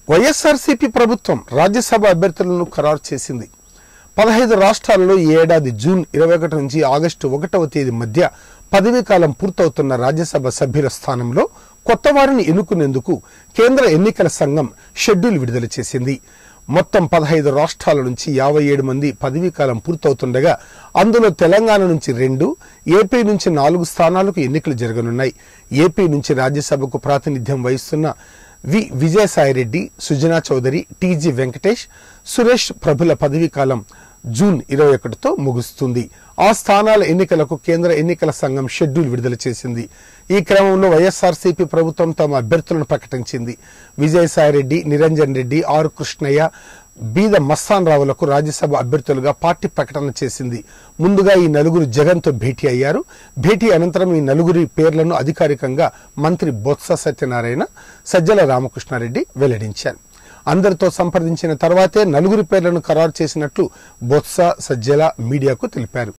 వైఎస్ఆర్సీపీ ప్రభుత్వం రాజ్యసభ అభ్యర్థులను ఖరారు చేసింది పదహైదు రాష్ట్రాల్లో ఈ ఏడాది జూన్ ఇరవై ఒకటి నుంచి ఆగస్టు ఒకటవ తేదీ మధ్య పదవీ కాలం పూర్తవుతున్న రాజ్యసభ సభ్యుల స్థానంలో కొత్త వారిని ఎన్నుకునేందుకు కేంద్ర ఎన్నికల సంఘం షెడ్యూల్ విడుదల చేసింది మొత్తం పదహైదు రాష్ట్రాల నుంచి యాభై ఏడు మంది పదవీ కాలం పూర్తవుతుండగా అందులో తెలంగాణ నుంచి రెండు ఏపీ నుంచి నాలుగు స్థానాలకు ఎన్నికలు జరగనున్నాయి ఏపీ నుంచి రాజ్యసభకు ప్రాతినిధ్యం వహిస్తున్న వి విజయసాయిరెడ్డి సుజనా చౌదరి టీజీ వెంకటేష్ సురేష్ ప్రభుల పదవీ కాలం జూన్ ఇరవై ఒకటితో ముగుస్తుంది ఆ స్థానాల ఎన్నికలకు కేంద్ర ఎన్నికల సంఘం షెడ్యూల్ విడుదల చేసింది ఈ క్రమంలో వైఎస్ఆర్సీపీ ప్రభుత్వం తమ అభ్యర్థులను ప్రకటించింది విజయసాయిరెడ్డి నిరంజన్ రెడ్డి ఆర్ కృష్ణయ్య బీద మస్తాన్ రావులకు రాజ్యసభ అభ్యర్థులుగా పార్టీ ప్రకటన చేసింది ముందుగా ఈ నలుగురు జగన్తో భేటీ అయ్యారు భేటీ అనంతరం ఈ నలుగురి పేర్లను అధికారికంగా మంత్రి బొత్స సత్యనారాయణ సజ్జల రామకృష్ణారెడ్డి వెల్లడించారు అందరితో సంప్రదించిన తర్వాతే నలుగురి పేర్లను ఖరారు చేసినట్లు బొత్స సజ్జల మీడియాకు తెలిపారు